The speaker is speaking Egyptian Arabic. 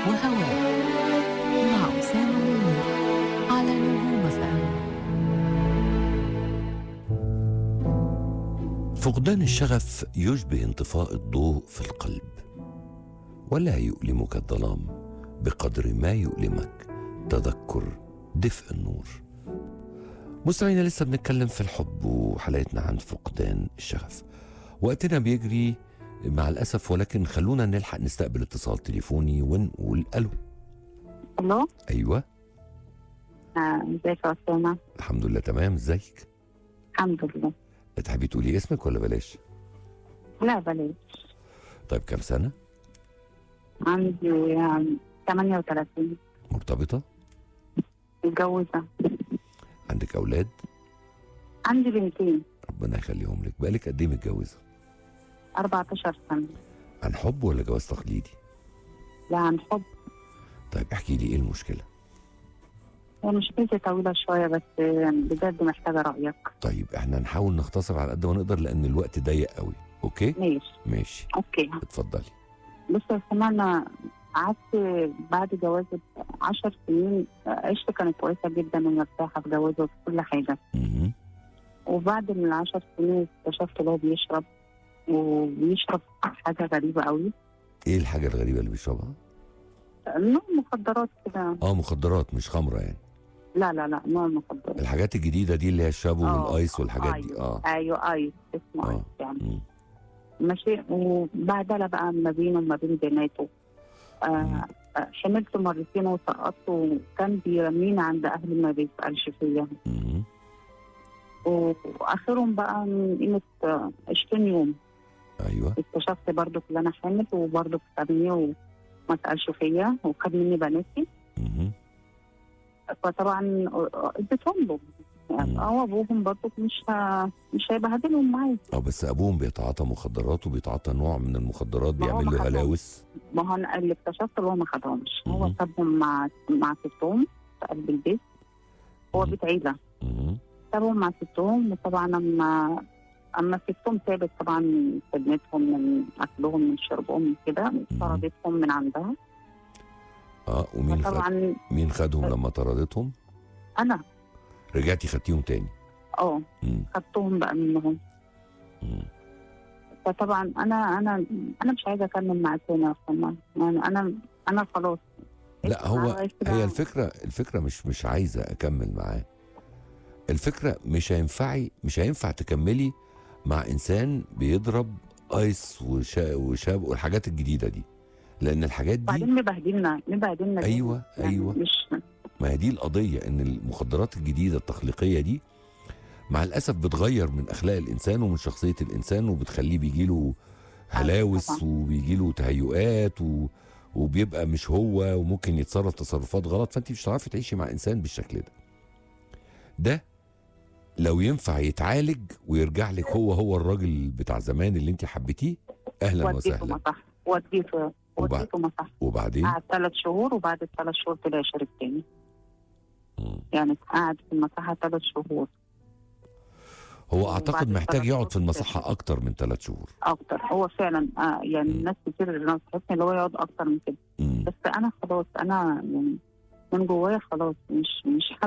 وهواء مع أسامة منير على نجوم فهم فقدان الشغف يشبه انطفاء الضوء في القلب ولا يؤلمك الظلام بقدر ما يؤلمك تذكر دفء النور مستمعينا لسه بنتكلم في الحب وحلقتنا عن فقدان الشغف وقتنا بيجري مع الأسف ولكن خلونا نلحق نستقبل اتصال تليفوني ونقول ألو الو أيوة آه، ازيك يا اسامه الحمد لله تمام ازيك الحمد لله تحبي تقولي اسمك ولا بلاش لا بلاش طيب كام سنة عندي يعني 38 مرتبطة متجوزه عندك أولاد عندي بنتين ربنا يخليهم لك بقالك قد ايه متجوزة 14 سنه عن حب ولا جواز تقليدي لا عن حب طيب احكي لي ايه المشكلة هي مشكلتي طويله شويه بس بجد محتاجه رايك طيب احنا نحاول نختصر على قد ما نقدر لان الوقت ضيق قوي اوكي ماشي ماشي اوكي اتفضلي بص يا اسامه انا قعدت بعد جوازي 10 سنين عشت كانت كويسه جدا ومرتاحه في جوازي وفي كل حاجه مهم. وبعد من العشر سنين اكتشفت ان هو بيشرب وبيشرب حاجه غريبه قوي ايه الحاجة الغريبة اللي بيشربها نوع مخدرات كده اه مخدرات مش خمرة يعني لا لا لا نوع مخدرات الحاجات الجديدة دي اللي هي الشابو آه، والايس والحاجات دي أيوة. اه ايوه ايوه اسمه آه. ايس يعني مم. ماشي وبعدها بقى ما بينه وما بين بناته مم. آه آه، حملت مرتين وسقطت وكان بيرميني عند اهلي ما بيسالش فيا مهم. واخرهم بقى من قيمه آه، 20 يوم ايوه اكتشفت برضو ان انا حامل وبرضو سابني وما سالش فيا وخد مني بناتي مهم. فطبعا اديتهم له مم. يعني هو ابوهم برضو مش ه- مش هيبهدلهم معايا اه بس ابوهم بيتعاطى مخدرات وبيتعاطى نوع من المخدرات ما هو بيعمل ما له خدهمش. هلاوس ما هو انا اللي اكتشفت اللي هو ما خدهمش هو مهم. سابهم مع مع ستهم في قلب البيت هو مم. بيت عيله مهم. سابهم مع ستهم وطبعا اما اما ستهم سابت طبعا خدمتهم من اكلهم من شربهم من كده طردتهم من عندها اه ومين خد طبعا مين خدهم لما طردتهم انا رجعتي خدتيهم تاني اه مم. خدتهم بقى منهم مم. فطبعا انا انا انا مش عايزه اكمل معاه تاني يا فندم. يعني انا انا خلاص لا هو عايز كده- هي الفكره الفكره مش مش عايزه اكمل معاه الفكره مش هينفعي مش هينفع تكملي مع انسان بيضرب ايس وشا وشاب والحاجات الجديده دي لان الحاجات دي بعدين مبهدلنا مبهدلنا جامد. ايوه يعني ايوه مش ما هي دي القضيه ان المخدرات الجديده التخليقيه دي مع الاسف بتغير من اخلاق الانسان ومن شخصيه الانسان وبتخليه بيجيله هلاوس طبعاً. وبيجيله تهيؤات و... وبيبقى مش هو وممكن يتصرف تصرفات غلط فانت مش هتعرفي تعيشي مع انسان بالشكل ده ده لو ينفع يتعالج ويرجع لك هو هو الراجل بتاع زمان اللي انت حبيتيه اهلا وديته وسهلا مصح وديته وبعد- وديته مصح وبعدين قعد ثلاث شهور وبعد الثلاث شهور طلع شرب تاني مم. يعني قعد في المصحة ثلاث شهور هو اعتقد وبعد محتاج الثلاث يقعد في شهور المصحه اكتر من ثلاث شهور اكتر هو فعلا آه يعني مم. الناس كتير نصحتني اللي هو يقعد اكتر من كده مم. بس انا خلاص انا يعني من جوايا خلاص مش مش